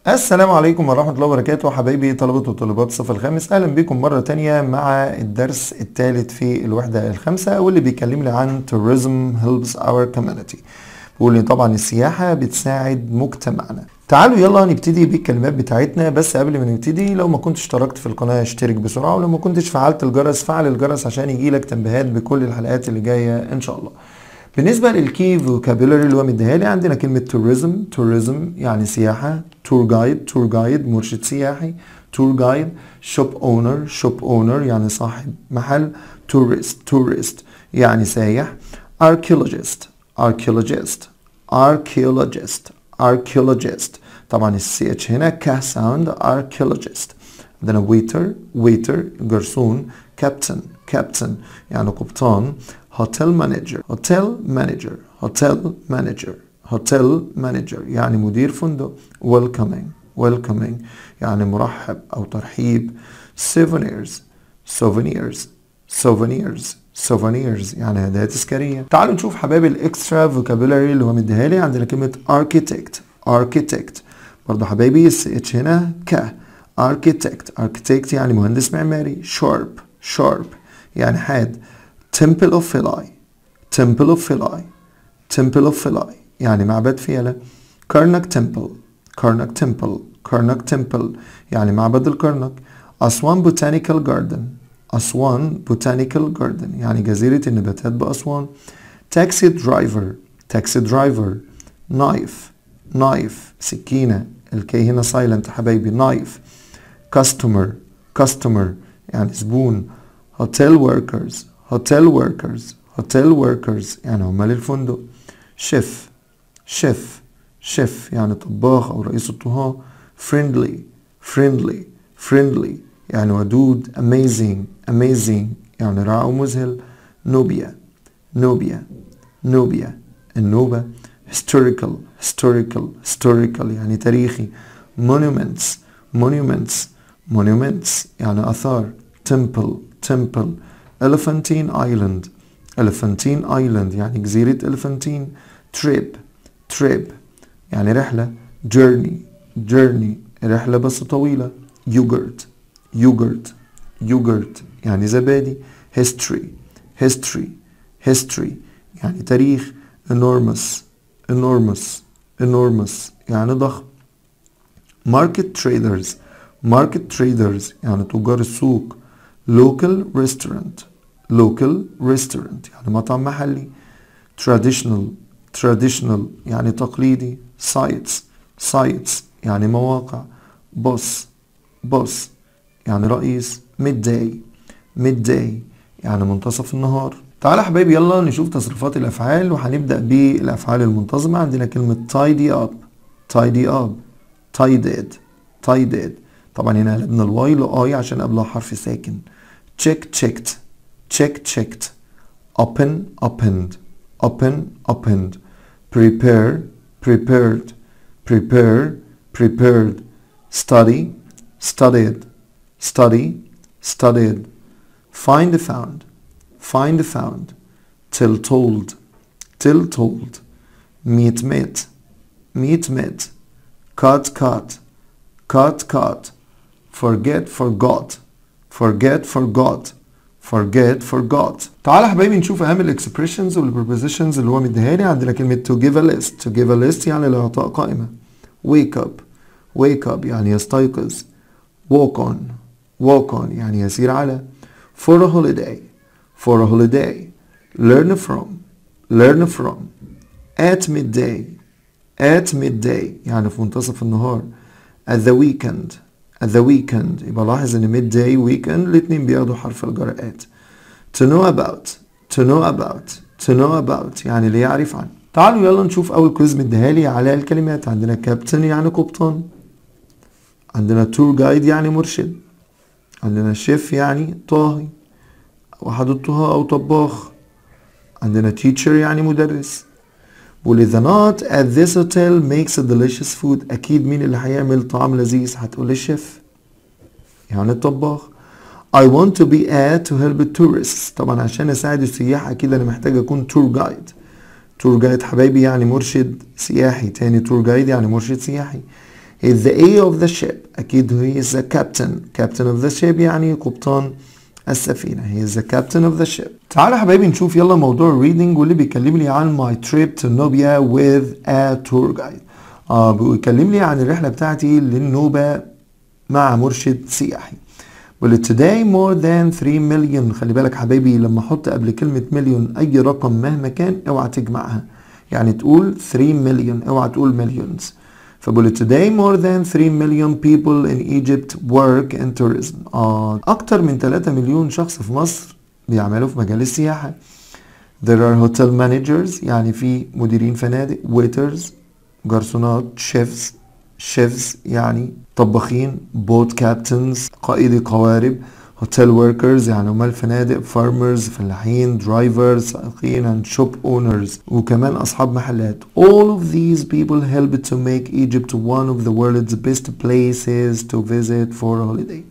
السلام عليكم ورحمة الله وبركاته حبايبي طلبة وطالبات الصف الخامس أهلا بكم مرة تانية مع الدرس الثالث في الوحدة الخامسة واللي بيكلمني عن tourism helps our community بيقول لي طبعا السياحة بتساعد مجتمعنا تعالوا يلا نبتدي بالكلمات بتاعتنا بس قبل ما نبتدي لو ما كنتش اشتركت في القناة اشترك بسرعة ولو ما كنتش فعلت الجرس فعل الجرس عشان يجيلك تنبيهات بكل الحلقات اللي جاية ان شاء الله بالنسبة للكي فوكابولاري اللي هو مديها لي عندنا كلمة توريزم توريزم يعني سياحة تور جايد تور جايد مرشد سياحي تور جايد شوب اونر شوب اونر يعني صاحب محل تورست تورست يعني سايح archaeologist archaeologist archaeologist archaeologist طبعا السي اتش هنا ك ساوند archaeologist عندنا waiter waiter جرسون كابتن كابتن يعني قبطان hotel manager hotel manager hotel manager hotel manager يعني مدير فندق welcoming welcoming يعني مرحب او ترحيب souvenirs souvenirs souvenirs souvenirs يعني هدايا تذكاريه تعالوا نشوف حبايبي الاكسترا فوكابولاري اللي هو مديها لي عندنا كلمه architect architect برضه حبايبي الس اتش هنا ك architect architect يعني مهندس معماري sharp sharp يعني حاد temple of Philae temple of Philae temple of Philae يعني معبد فيلة كارنك temple كارنك temple كارنك temple يعني معبد الكرنك أسوان botanical garden أسوان botanical garden يعني جزيرة النباتات بأسوان taxi driver taxi driver knife knife سكينة الكي هنا silent حبايبي knife customer customer يعني زبون hotel workers hotel workers hotel workers يعني عمال الفندق شيف شيف شيف يعني طباخ او رئيس الطهاة friendly friendly friendly يعني ودود amazing amazing يعني رائع ومذهل نوبيا نوبيا نوبيا النوبة historical historical historical يعني تاريخي monuments monuments monuments يعني آثار temple temple Elephantine Island Elephantine Island يعني جزيرة Elephantine trip trip يعني رحلة journey journey رحلة بس طويلة yogurt yogurt yogurt يعني زبادي history history history يعني تاريخ enormous enormous enormous يعني ضخم market traders market traders يعني تجار السوق local restaurant local restaurant يعني مطعم محلي traditional traditional يعني تقليدي sites sites يعني مواقع boss boss يعني رئيس midday midday يعني منتصف النهار تعالى حبايبي يلا نشوف تصريفات الافعال وهنبدا بالافعال المنتظمه عندنا كلمه tidy up tidy up tidied tidied طبعا هنا قلبنا الواي لاي عشان قبلها حرف ساكن check checked check checked open opened open opened prepare prepared prepare prepared study studied study studied find found find found till told till told meet met meet met cut cut cut cut forget forgot forget forgot forget forgot تعالى حبايبي نشوف اهم الاكسبريشنز والبربوزيشنز اللي هو مديها لي عندنا كلمه to give a list to give a list يعني لاعطاء قائمه wake up wake up يعني يستيقظ walk on walk on يعني يسير على for a holiday for a holiday learn from learn from at midday at midday يعني في منتصف النهار at the weekend at the weekend يبقى لاحظ ان mid day weekend الاتنين بياخدوا حرف الجرءات to know about to know about to know about يعني ليعرف عنه تعالوا يلا نشوف اول كويز مديها لي على الكلمات عندنا كابتن يعني قبطان عندنا تور جايد يعني مرشد عندنا شيف يعني طاهي واحد الطهاة او طباخ عندنا teacher يعني مدرس بقول the not at this hotel makes a delicious food اكيد مين اللي هيعمل طعام لذيذ هتقول الشيف يعني الطباخ I want to be at to help the tourists طبعا عشان اساعد السياح اكيد انا محتاج اكون تور جايد تور جايد حبايبي يعني مرشد سياحي تاني تور جايد يعني مرشد سياحي He's the A of the ship أكيد he is the captain captain of the ship يعني قبطان السفينة he is the captain of the ship تعالى حبايبي نشوف يلا موضوع الريدنج واللي بيكلم لي عن my trip to Nubia with a tour guide آه بيكلم لي عن الرحلة بتاعتي للنوبة مع مرشد سياحي واللي today more than 3 مليون خلي بالك حبايبي لما احط قبل كلمة مليون اي رقم مهما كان اوعى تجمعها يعني تقول 3 مليون اوعى تقول مليونز فبقول today more than 3 million people in Egypt work in tourism آه أكتر من 3 مليون شخص في مصر بيعملوا في مجال السياحة There are hotel managers يعني في مديرين فنادق waiters جرسونات chefs chefs يعني طباخين boat captains قائدي قوارب hotel workers يعني عمال فنادق farmers فلاحين drivers سائقين and shop owners وكمان أصحاب محلات all of these people help to make Egypt one of the world's best places to visit for a holiday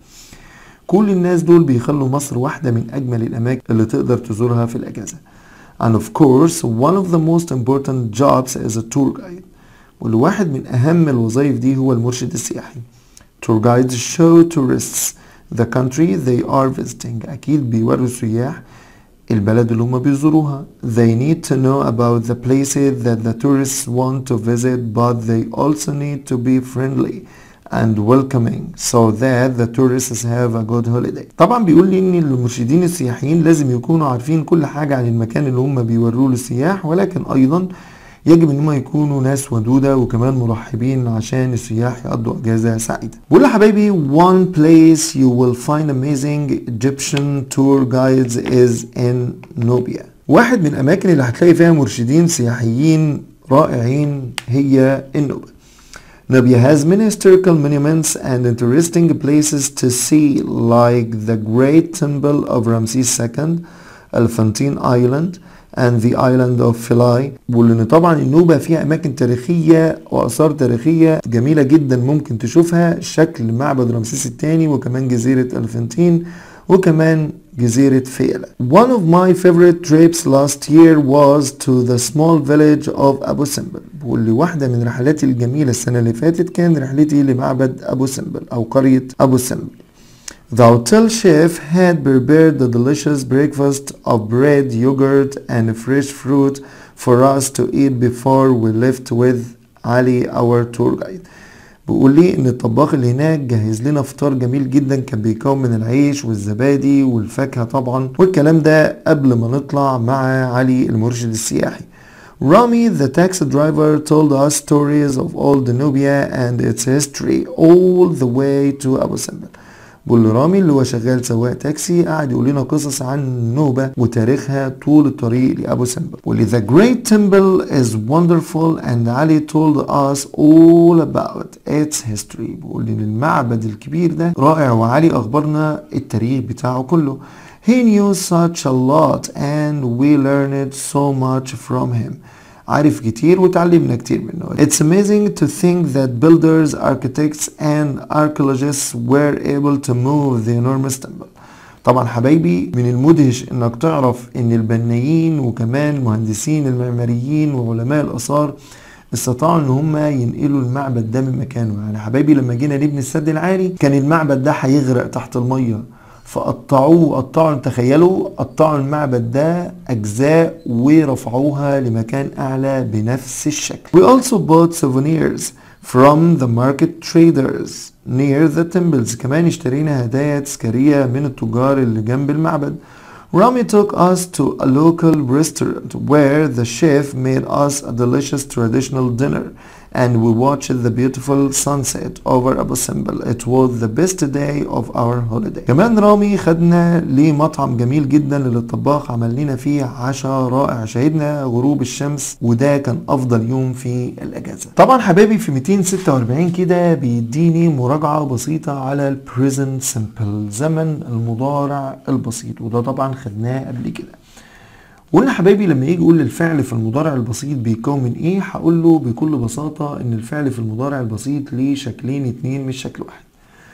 كل الناس دول بيخلوا مصر واحدة من أجمل الأماكن اللي تقدر تزورها في الأجازة and of course one of the most important jobs is a tour guide والواحد من أهم الوظائف دي هو المرشد السياحي tour guides show tourists the country they are visiting أكيد بيوروا السياح البلد اللي هم بيزوروها they need to know about the places that the tourists want to visit but they also need to be friendly and welcoming so that the tourists have a good holiday طبعا بيقول لي ان المرشدين السياحيين لازم يكونوا عارفين كل حاجة عن المكان اللي هم بيوروه للسياح ولكن ايضا يجب ان هم يكونوا ناس ودودة وكمان مرحبين عشان السياح يقضوا اجازة سعيدة بقول حبايبي one place you will find amazing Egyptian tour guides is in Nubia واحد من الاماكن اللي هتلاقي فيها مرشدين سياحيين رائعين هي النوبة Nubia has many historical monuments and interesting places to see like the great temple of Ramses II, Elephantine Island, and the island of Philae واللي طبعا النوبة فيها أماكن تاريخية وآثار تاريخية جميلة جدا ممكن تشوفها شكل معبد رمسيس الثاني وكمان جزيرة ألفنتين وكمان جزيرة فيلا. One of my favorite trips last year was to the small village of أبو سمبل واللي واحدة من رحلاتي الجميلة السنة اللي فاتت كان رحلتي لمعبد أبو سمبل أو قرية أبو سمبل. The hotel chef had prepared the delicious breakfast of bread, yogurt and fresh fruit for us to eat before we left with Ali our tour guide. بيقول لي ان الطباخ اللي هناك جهز لنا فطار جميل جدا كان بيكون من العيش والزبادي والفاكهة طبعا والكلام ده قبل ما نطلع مع علي المرشد السياحي Rami, the taxi driver, told us stories of old Nubia and its history all the way to Abu Simbel. بقول رامي اللي هو شغال سواق تاكسي قاعد يقول لنا قصص عن النوبة وتاريخها طول الطريق لأبو سمبل واللي the great temple is wonderful and Ali told us all about its history بيقول ان المعبد الكبير ده رائع وعلي أخبرنا التاريخ بتاعه كله He knew such a lot and we learned so much from him عارف كتير وتعلمنا كتير منه. It's amazing to think that builders, architects and archaeologists were able to move the enormous temple. طبعا حبايبي من المدهش انك تعرف ان البنايين وكمان المهندسين المعماريين وعلماء الاثار استطاعوا ان هم ينقلوا المعبد ده من مكانه يعني حبايبي لما جينا نبني السد العالي كان المعبد ده هيغرق تحت الميه فقطعوه قطعوا تخيلوا قطعوا المعبد ده اجزاء ورفعوها لمكان اعلى بنفس الشكل. We also bought souvenirs from the market traders near the temples كمان اشترينا هدايا تذكارية من التجار اللي جنب المعبد. Rami took us to a local restaurant where the chef made us a delicious traditional dinner and we watched the beautiful sunset over Abu Simbel. It was the best day of our holiday. كمان رامي خدنا لمطعم جميل جدا اللي الطباخ عمل لنا فيه عشاء رائع شهدنا غروب الشمس وده كان افضل يوم في الاجازه. طبعا حبايبي في 246 كده بيديني مراجعه بسيطه على البريزنت سمبل زمن المضارع البسيط وده طبعا خدناه قبل كده. قلنا حبايبي لما يجي يقول الفعل في المضارع البسيط بيكون من ايه هقول له بكل بساطة ان الفعل في المضارع البسيط ليه شكلين اتنين مش شكل واحد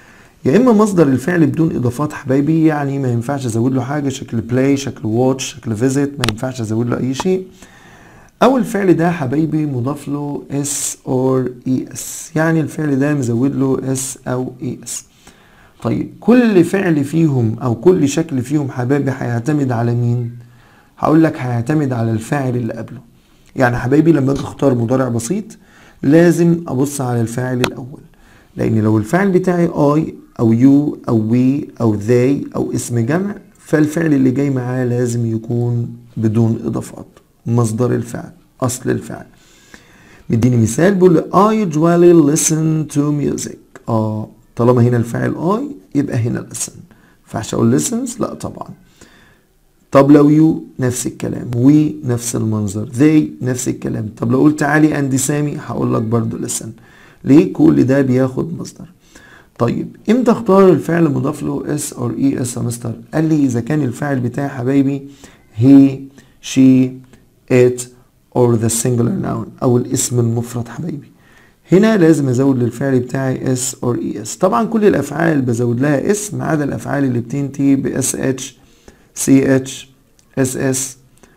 يا اما مصدر الفعل بدون اضافات حبايبي يعني ما ينفعش ازود له حاجة شكل بلاي شكل واتش شكل فيزيت ما ينفعش ازود له اي شيء اول فعل ده حبايبي مضاف له اس اور اي اس يعني الفعل ده مزود له اس او اي اس طيب كل فعل فيهم او كل شكل فيهم حبايبي هيعتمد على مين هقول لك هيعتمد على الفاعل اللي قبله يعني حبايبي لما اجي اختار مضارع بسيط لازم ابص على الفاعل الاول لان لو الفعل بتاعي اي او يو او وي او ذي او اسم جمع فالفعل اللي جاي معاه لازم يكون بدون اضافات مصدر الفعل اصل الفعل مديني مثال بيقول I usually listen to music اه طالما هنا الفاعل I يبقى هنا listen ينفعش اقول listens لا طبعا طب لو يو نفس الكلام وي نفس المنظر they نفس الكلام طب لو قلت علي اند سامي هقول لك برضه listen ليه كل ده بياخد مصدر طيب امتى اختار الفعل مضاف له اس اور اي اس يا مستر قال لي اذا كان الفاعل بتاعي حبايبي he she it or the singular noun او الاسم المفرد حبايبي هنا لازم ازود للفعل بتاعي اس اور اي اس طبعا كل الافعال بزود لها اس ما عدا الافعال اللي بتنتهي ب اس اتش سي اتش اس اس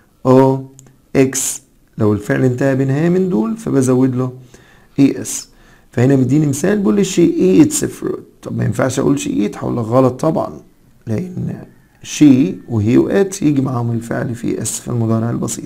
او اكس لو الفعل انتهى بنهايه من دول فبزود له اي اس فهنا مديني مثال بيقول لي شي ايتس فروت طب ما ينفعش اقول شي ايت هقول لك غلط طبعا لان شي وهي وات يجي معاهم الفعل في اس في المضارع البسيط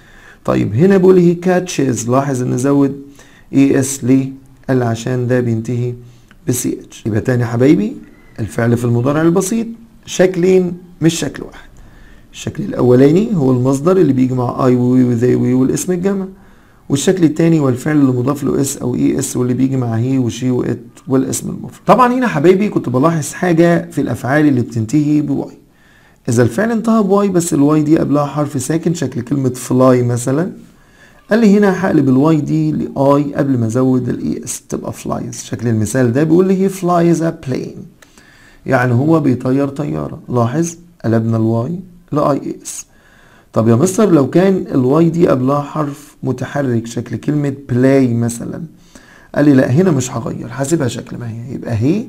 طيب هنا بيقول هي كاتشز لاحظ ان زود اي اس ليه قال عشان ده بينتهي بسي اتش يبقى تاني حبايبي الفعل في المضارع البسيط شكلين مش شكل واحد الشكل الاولاني هو المصدر اللي بيجي مع اي وي وذي وي والاسم الجمع والشكل الثاني هو الفعل اللي مضاف له اس او اي اس واللي بيجي مع هي وشي وات والاسم المفرد طبعا هنا حبايبي كنت بلاحظ حاجه في الافعال اللي بتنتهي بواي اذا الفعل انتهى بواي بس الواي دي قبلها حرف ساكن شكل كلمه فلاي مثلا قال لي هنا هقلب الواي دي لاي قبل ما ازود الاي اس تبقى فلايز شكل المثال ده بيقول لي هي فلايز ا بلين يعني هو بيطير طياره لاحظ قلبنا الواي لاي اي اس طب يا مستر لو كان الواي دي قبلها حرف متحرك شكل كلمة بلاي مثلا قال لي لا هنا مش هغير هسيبها شكل ما هي يبقى هي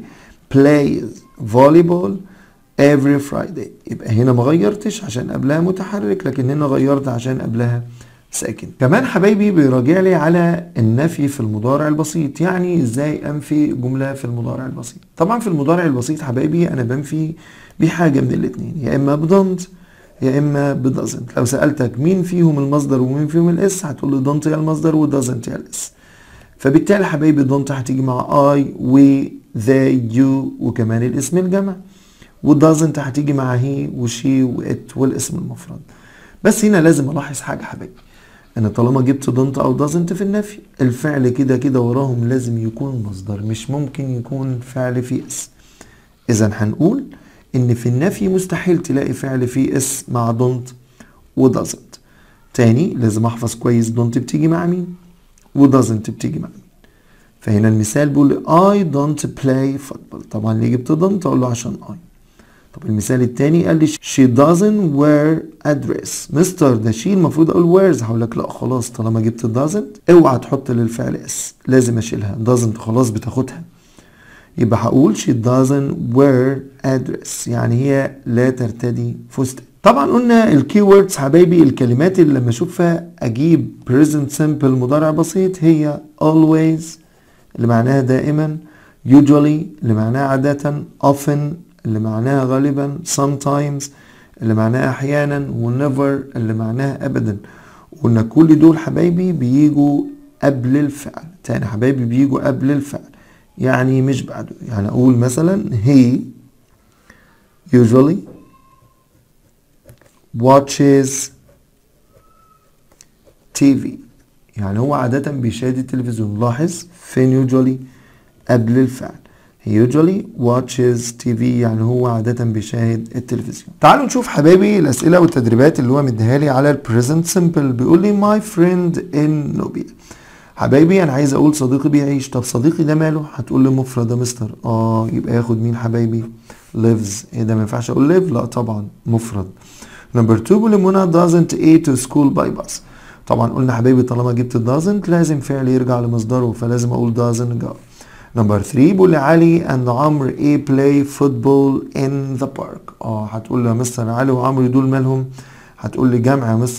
plays volleyball every Friday يبقى هنا ما غيرتش عشان قبلها متحرك لكن هنا غيرت عشان قبلها ساكن كمان حبايبي بيراجع لي على النفي في المضارع البسيط يعني ازاي انفي جملة في المضارع البسيط طبعا في المضارع البسيط حبايبي انا بنفي بحاجة من الاتنين يا اما بدونت يا اما بدازنت لو سالتك مين فيهم المصدر ومين فيهم الاس هتقول لي دونت هي المصدر ودازنت هي الاس فبالتالي حبايبي دونت هتيجي مع اي و ذا يو وكمان الاسم الجمع ودازنت هتيجي مع هي وشي وات والاسم المفرد بس هنا لازم الاحظ حاجه حبايبي انا طالما جبت دونت او دازنت في النفي الفعل كده كده وراهم لازم يكون مصدر مش ممكن يكون فعل في اس اذا هنقول ان في النفي مستحيل تلاقي فعل فيه اس مع دونت ودازنت تاني لازم احفظ كويس دونت بتيجي مع مين ودازنت بتيجي مع مين فهنا المثال بيقول I don't play football طبعا ليه جبت دونت اقول له عشان I طب المثال التاني قال لي she doesn't wear a dress مستر ده she المفروض اقول wears هقول لك لا خلاص طالما جبت doesn't اوعى تحط للفعل اس لازم اشيلها doesn't خلاص بتاخدها يبقى هقول she doesn't wear a dress يعني هي لا ترتدي فستان طبعا قلنا الكي ووردز حبايبي الكلمات اللي لما اشوفها اجيب present simple مضارع بسيط هي always اللي معناها دائما usually اللي معناها عادة often اللي معناها غالبا sometimes اللي معناها احيانا never اللي معناها ابدا وقلنا كل دول حبايبي بيجوا قبل الفعل تاني حبايبي بيجوا قبل الفعل يعني مش بعده يعني اقول مثلا he usually watches TV يعني هو عادة بيشاهد التلفزيون لاحظ فين usually قبل الفعل he usually watches TV يعني هو عادة بيشاهد التلفزيون تعالوا نشوف حبايبي الأسئلة والتدريبات اللي هو مديها لي على البريزنت سمبل بيقول لي my friend in Nubia حبايبي انا عايز اقول صديقي بيعيش طب صديقي ده ماله هتقول لي مفرد يا مستر اه يبقى ياخد مين حبايبي lives ايه ده ما ينفعش اقول live لا طبعا مفرد نمبر 2 بيقول لي منى doesn't eat to school by bus طبعا قلنا حبايبي طالما جبت doesn't لازم فعل يرجع لمصدره فلازم اقول doesn't go نمبر 3 بيقول لي علي and عمرو ايه play football in the park اه هتقول لي يا مستر علي وعمرو دول مالهم هتقول لي جمع يا مستر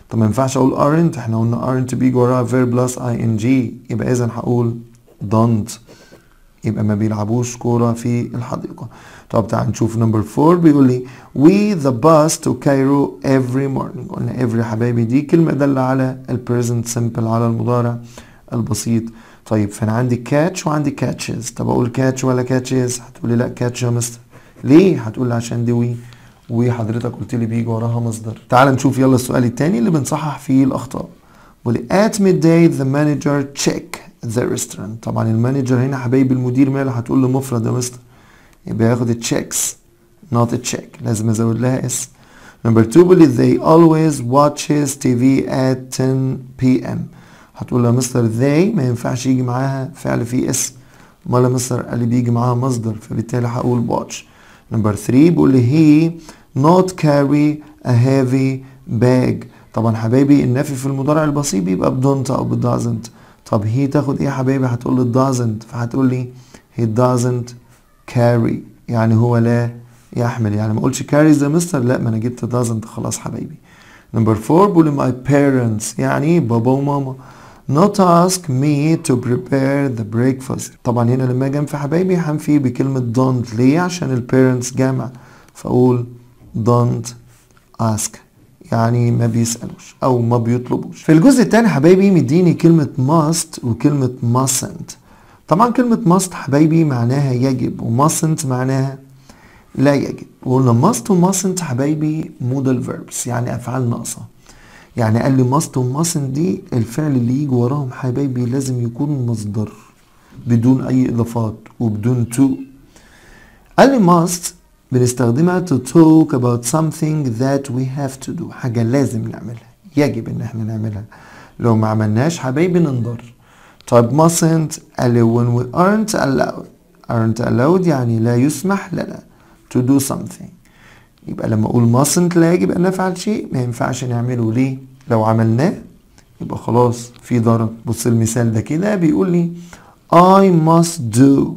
طب ما ينفعش اقول aren't احنا قلنا aren't بيجي وراها verb plus ing يبقى اذا هقول don't يبقى ما بيلعبوش كورة في الحديقة طب تعال نشوف نمبر 4 بيقول لي we the bus to Cairo every morning قلنا every حبايبي دي كلمة دالة على ال present simple على المضارع البسيط طيب فانا عندي catch وعندي catches طب اقول catch ولا catches هتقولي لا catch يا مستر ليه هتقول لي عشان دي وي وحضرتك قلت لي بيجي وراها مصدر تعال نشوف يلا السؤال التاني اللي بنصحح فيه الاخطاء بيقول لي at midday the manager check the restaurant طبعا المانجر هنا حبايبي المدير ماله هتقول له مفرد يا مستر يبقى ياخد checks not a check لازم ازود لها اس number two بيقول لي they always watches TV at 10 p.m. هتقول له يا مستر they ما ينفعش يجي معاها فعل فيه اسم امال يا مستر قال لي بيجي معاها مصدر فبالتالي هقول watch number 3 بيقول لي he not carry a heavy bag طبعا حبايبي النفي في المضارع البسيط بيبقى بدونت او بدازنت طب هي تاخد ايه يا حبايبي هتقول لي doesn't فهتقول لي he doesn't carry يعني هو لا يحمل يعني ما اقولش carries يا مستر لا ما انا جبت doesn't خلاص حبايبي نمبر 4 بقول لي my parents يعني بابا وماما not ask me to prepare the breakfast طبعا هنا لما اجي انفي حبايبي هنفي بكلمة don't ليه عشان ال parents جامع فاقول don't ask يعني ما بيسألوش او ما بيطلبوش في الجزء الثاني حبايبي مديني كلمة must وكلمة mustn't طبعا كلمة must حبايبي معناها يجب و mustn't معناها لا يجب وقلنا must و mustn't حبايبي modal verbs يعني افعال ناقصة يعني قال لي must و mustn't دي الفعل اللي يجي وراهم حبايبي لازم يكون مصدر بدون اي اضافات وبدون to قال لي must بنستخدمها to talk about something that we have to do حاجة لازم نعملها يجب ان احنا نعملها لو ما عملناش حبايبي ننضر طيب mustn't قال لي when we aren't allowed aren't allowed يعني لا يسمح لنا to do something يبقى لما اقول mustn't لا يجب ان نفعل شيء ما ينفعش نعمله ليه لو عملناه يبقى خلاص في ضرر بص المثال ده كده بيقول لي I must do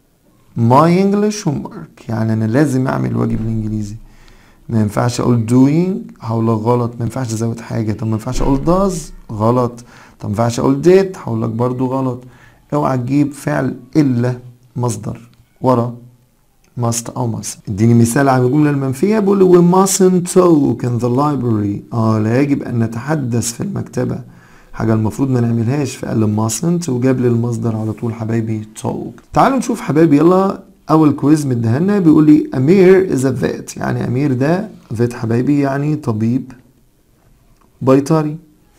my English homework يعني انا لازم اعمل واجب الانجليزي ما ينفعش اقول doing هقول لك غلط ما ينفعش ازود حاجه طب ما ينفعش اقول does غلط طب ما ينفعش اقول did هقول لك برضو غلط اوعى تجيب فعل الا مصدر ورا must او must اديني مثال على الجمله المنفيه بيقول لي we mustn't talk in the library اه لا يجب ان نتحدث في المكتبه حاجة المفروض ما نعملهاش فقال لي mustn't وجاب لي المصدر على طول حبايبي talk تعالوا نشوف حبايبي يلا أول كويز مديهالنا بيقول لي أمير is a vet يعني أمير ده vet حبايبي يعني طبيب بيطري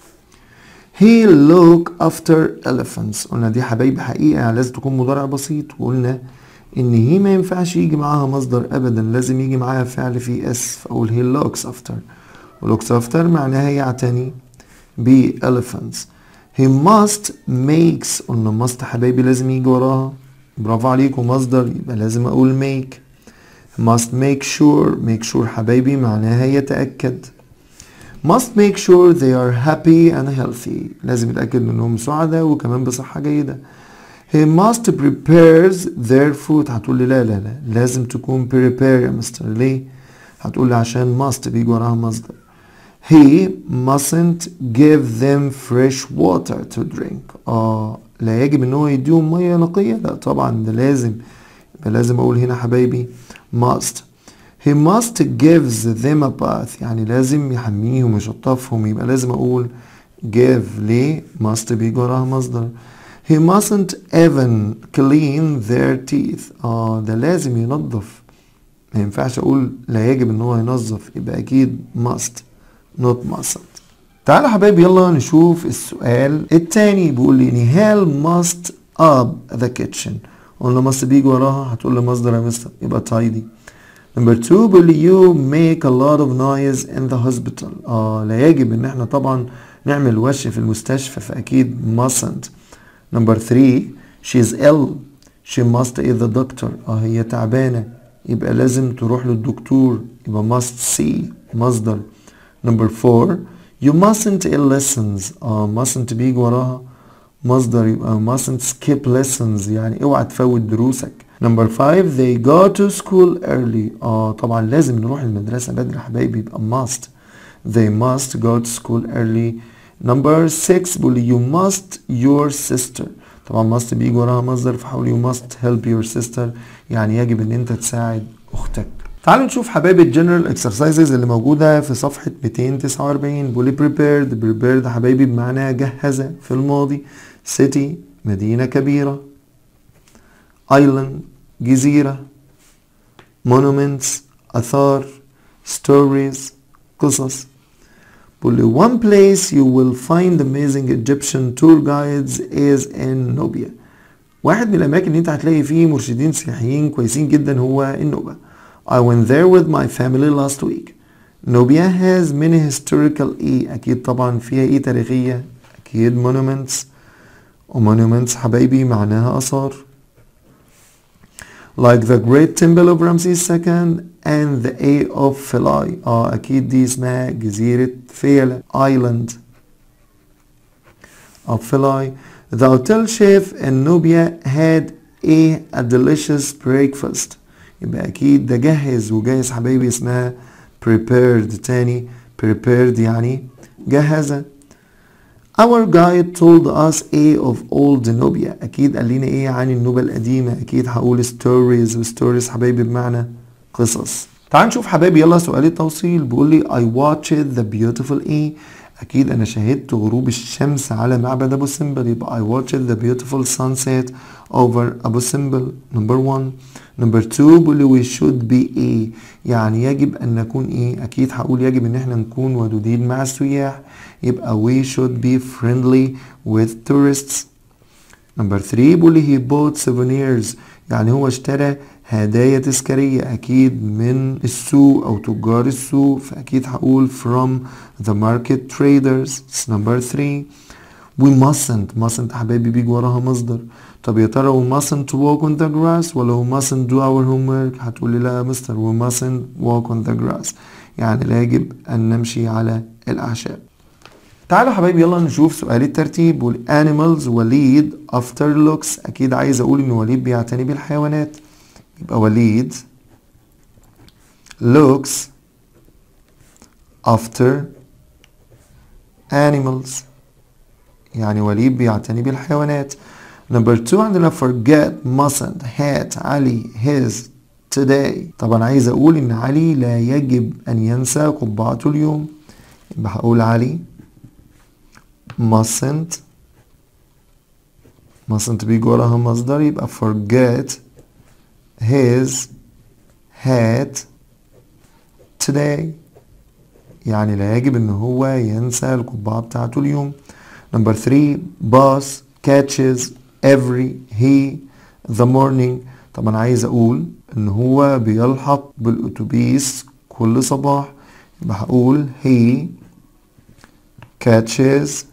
he look after elephants قلنا دي حبايبي حقيقة يعني لازم تكون مضارع بسيط وقلنا ان هي ما ينفعش يجي معاها مصدر ابدا لازم يجي معاها فعل في اس فاقول he looks after ولوكس after معناها يعتني ب elephants he must makes قلنا must حبايبي لازم يجي وراها برافو عليكم مصدر يبقى لازم اقول make must make sure make sure حبايبي معناها يتأكد must make sure they are happy and healthy لازم يتأكد انهم سعداء وكمان بصحة جيدة he must prepares their food هتقول لي لا لا لا لازم تكون prepare يا مستر ليه هتقول لي عشان must بيجي وراها مصدر he mustn't give them fresh water to drink اه لا يجب ان هو يديهم ميه نقيه لا طبعا ده لازم يبقى لازم اقول هنا حبايبي must he must gives them a bath يعني لازم يحميهم ويشطفهم يبقى لازم اقول give ليه must بيجي وراها مصدر he mustn't even clean their teeth اه ده لازم ينظف ما ينفعش اقول لا يجب ان هو ينظف يبقى اكيد must not mustn't تعالوا حبايبي يلا نشوف السؤال التاني بيقول لي نهال must up the kitchen قلنا must بيجي وراها هتقول لي مصدر يا مستر يبقى tidy نمبر 2 بيقول لي you make a lot of noise in the hospital اه لا يجب ان احنا طبعا نعمل وش في المستشفى فاكيد mustn't نمبر 3 she's ill she must see the doctor اه هي تعبانة يبقى لازم تروح للدكتور يبقى must see مصدر نمبر 4 you mustn't ill lessons اه mustn't بيجي وراها مصدر يبقى mustn't skip lessons يعني اوعى تفوت دروسك نمبر 5 they go to school early اه طبعا لازم نروح المدرسة بدري حبايبي يبقى must they must go to school early number 6 بيقول لي you must your sister طبعا must بيجي وراها مصدر فحاول you must help your sister يعني يجب ان انت تساعد اختك تعالوا نشوف حبايب الجنرال اكسرسايزز اللي موجودة في صفحة 249 بيقول لي prepared prepared حبايبي بمعنى جهز في الماضي city مدينة كبيرة island جزيرة monuments آثار stories قصص بيقول لي one place you will find amazing Egyptian tour guides is in Nubia واحد من الأماكن اللي أنت هتلاقي فيه مرشدين سياحيين كويسين جدا هو النوبة I went there with my family last week Nubia has many historical إيه أكيد طبعا فيها إيه تاريخية أكيد monuments ومونيومنتس حبايبي معناها آثار like the great temple of Ramses II and the A of Philae اه اكيد دي اسمها جزيرة فيلة island of Philae the hotel chef in Nubia had a, a delicious breakfast يبقى اكيد ده جهز وجهز حبايبي اسمها prepared تاني prepared يعني جهزة Our guide told us A of old Nubia أكيد قال لنا إيه عن النوبة القديمة أكيد هقول stories و stories حبايبي بمعنى قصص تعال نشوف حبايبي يلا سؤال التوصيل بيقول لي I watched the beautiful A أكيد أنا شاهدت غروب الشمس على معبد أبو سمبل يبقى I watched the beautiful sunset over أبو سمبل number one number two بيقول لي we should be A يعني يجب أن نكون إيه أكيد هقول يجب إن إحنا نكون ودودين مع السياح يبقى we should be friendly with tourists number three بيقول لي he bought souvenirs يعني هو اشترى هدايا تذكارية أكيد من السوق أو تجار السوق فأكيد هقول from the market traders It's number three we mustn't mustn't حبايبي بيجي وراها مصدر طب يا ترى we mustn't walk on the grass ولا we mustn't do our homework هتقولي لا يا مستر we mustn't walk on the grass يعني لا يجب أن نمشي على الأعشاب تعالوا حبايبي يلا نشوف سؤال الترتيب والانيمالز وليد افتر لوكس اكيد عايز اقول ان وليد بيعتني بالحيوانات يبقى وليد looks after animals يعني وليد بيعتني بالحيوانات number two عندنا forget mustn't had علي his today طبعا عايز اقول ان علي لا يجب ان ينسى قبعته اليوم يبقى هقول علي mustn't mustn't بيجي وراها مصدر يبقى forget his hat today يعني لا يجب ان هو ينسى القبعة بتاعته اليوم number three bus catches every he the morning طبعا عايز اقول ان هو بيلحق بالاتوبيس كل صباح يبقى هقول he catches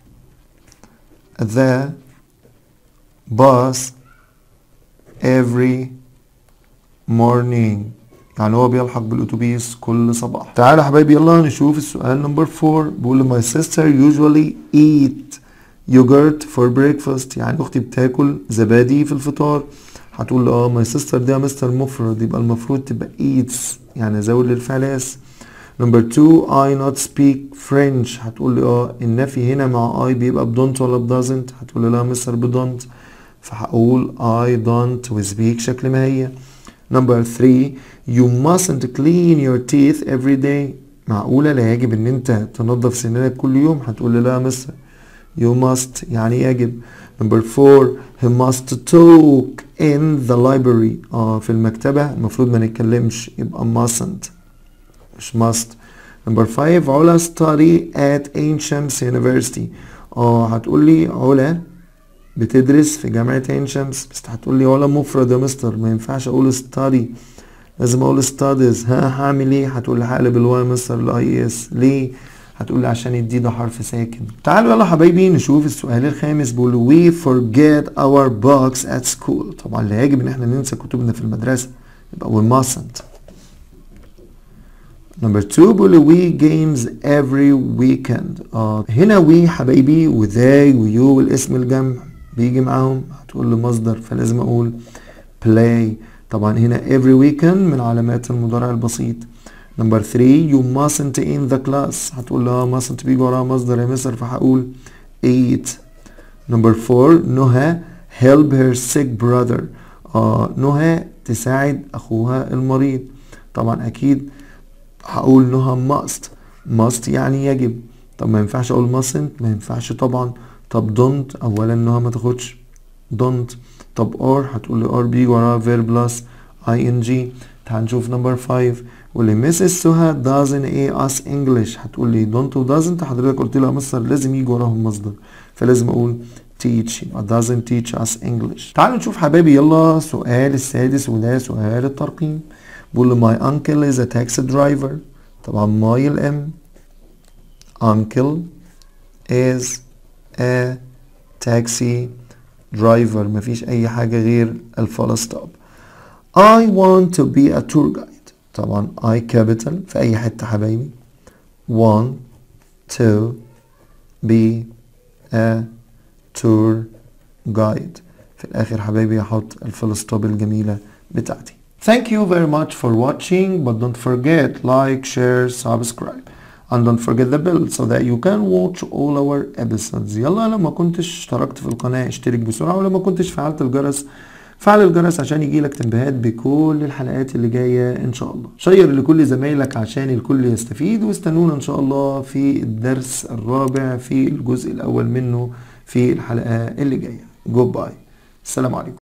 the bus every morning يعني هو بيلحق بالاتوبيس كل صباح تعالوا يا حبايبي يلا نشوف السؤال نمبر 4 بيقول my sister usually eat yogurt for breakfast يعني اختي بتاكل زبادي في الفطار هتقول لي اه my sister ده مستر مفرد يبقى المفروض تبقى eats يعني زود للفعل اس نمبر 2 I not speak French هتقول لي اه النفي هنا مع I بيبقى بدونت ولا بدازنت هتقول لي لا مستر بدونت فهقول I don't وسبيك شكل ما هي نمبر 3 you mustn't clean your teeth every day معقولة لا يجب ان انت تنظف سنانك كل يوم هتقول لي لا يا مستر you must يعني يجب نمبر 4 he must talk in the library اه في المكتبة المفروض ما نتكلمش يبقى mustn't مش must نمبر 5 علا study at Ain Shams University اه هتقول لي علا بتدرس في جامعة عين شمس بس هتقول لي علا مفرد يا مستر ما ينفعش اقول study لازم اقول studies ها هعمل ايه هتقول لي هقلب الواي مستر الاي اس ليه هتقول لي عشان الدي ده حرف ساكن تعالوا يلا حبايبي نشوف السؤال الخامس بيقول we forget our books at school طبعا لا يجب ان احنا ننسى كتبنا في المدرسة يبقى we mustn't نمبر 2 بيقول we games every weekend اه هنا we حبايبي وذاي ويو والاسم الجمع بيجي معاهم هتقول لي مصدر فلازم اقول play طبعا هنا every weekend من علامات المضارع البسيط نمبر 3 you mustn't in the class هتقول لها mustn't بيجي وراها مصدر يا مصر فهقول eat نمبر 4 نهى help her sick brother آه نهى تساعد اخوها المريض طبعا اكيد هقول نهى must must يعني يجب طب ما ينفعش اقول mustn't ما ينفعش طبعا طب don't اولا نهى ما تاخدش don't طب or هتقول لي or بيجي وراها verb plus ing تعال نشوف نمبر 5 واللي مسز سهى doesn't ايه us English هتقول لي don't و doesn't حضرتك قلت لها مصدر لازم يجي وراهم مصدر فلازم اقول teach يبقى doesn't teach us English تعالوا نشوف حبايبي يلا سؤال السادس وده سؤال الترقيم بيقول لي my uncle is a taxi driver طبعا my الام uncle is a taxi driver مفيش اي حاجة غير الفول ستوب I want to be a tour guide طبعا I capital في اي حتة حبايبي want to be a tour guide في الاخر حبايبي هحط الفول ستوب الجميلة بتاعتي Thank you very much for watching but don't forget like share subscribe and don't forget the bell so that you can watch all our episodes يلا لما كنتش اشتركت في القناة اشترك بسرعة ولما كنتش فعلت الجرس فعل الجرس عشان يجيلك تنبيهات بكل الحلقات اللي جاية ان شاء الله شير لكل زمايلك عشان الكل يستفيد واستنونا ان شاء الله في الدرس الرابع في الجزء الاول منه في الحلقة اللي جاية جود باي السلام عليكم